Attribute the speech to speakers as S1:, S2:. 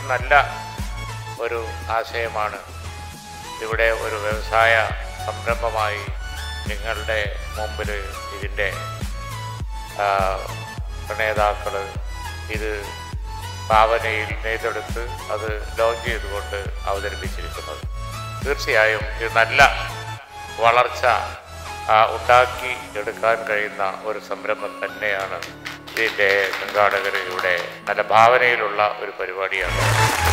S1: നല്ല ഒരു ആശയമാണ് ഇവിടെ ഒരു വ്യവസായ സംരംഭമായി നിങ്ങളുടെ മുമ്പിൽ ഇതിൻ്റെ നേതാക്കൾ ഇത് ഭാവനയിൽ നെയ്തെടുത്ത് അത് ലോഞ്ച് ചെയ്തുകൊണ്ട് അവതരിപ്പിച്ചിരിക്കുന്നത് തീർച്ചയായും ഇത് നല്ല വളർച്ച ആ, ഉണ്ടാക്കി എടുക്കാൻ കഴിയുന്ന ഒരു സംരംഭം തന്നെയാണ് ഇതിൻ്റെ സംഘാടകർ ഇവിടെ നല്ല ഭാവനയിലുള്ള ഒരു പരിപാടിയാണ്